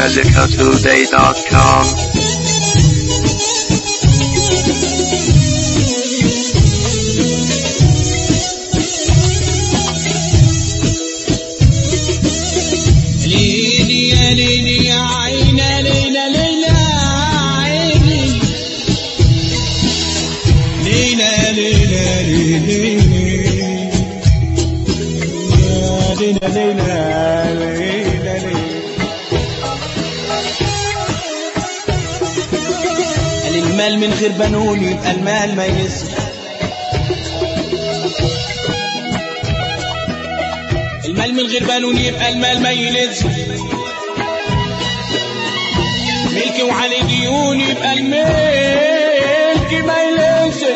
MusicaToday.com ليلي يا ليلي يا عينا ليلى ليلى عيني ليلى ليلى ليلى ليلى ليلى ليلى قال المال من غير بنون يبقى المال ما يسمع المال من غير بنون يبقى المال ما يلزم ملك وعلي ديون يبقى الملك ما يلزم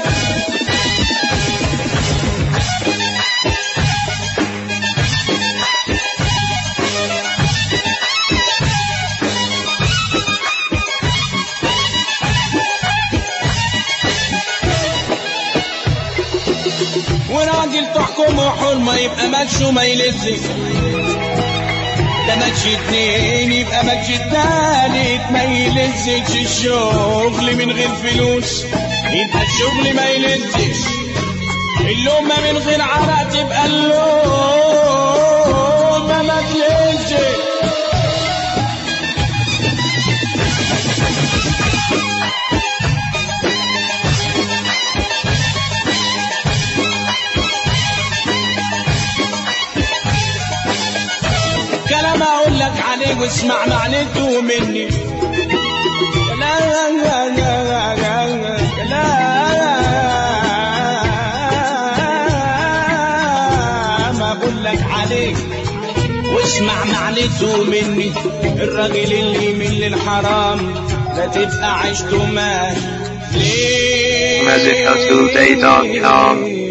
وراجل تحكم وحرمة يبقى ماتش وما يلزم ده ماتش اتنين يبقى ماتش التالت ما يلزش الشغل من غير فلوس يبقى الشغل ما يلزش اللقمة من غير عرق تبقى اللقمة ما تلزش كلام اقول لك عليه واسمع معنته مني كلام اقول لك عليه واسمع معنته مني الراجل اللي من للحرام لا تبقى عيشته مال ليه MusicaToday.com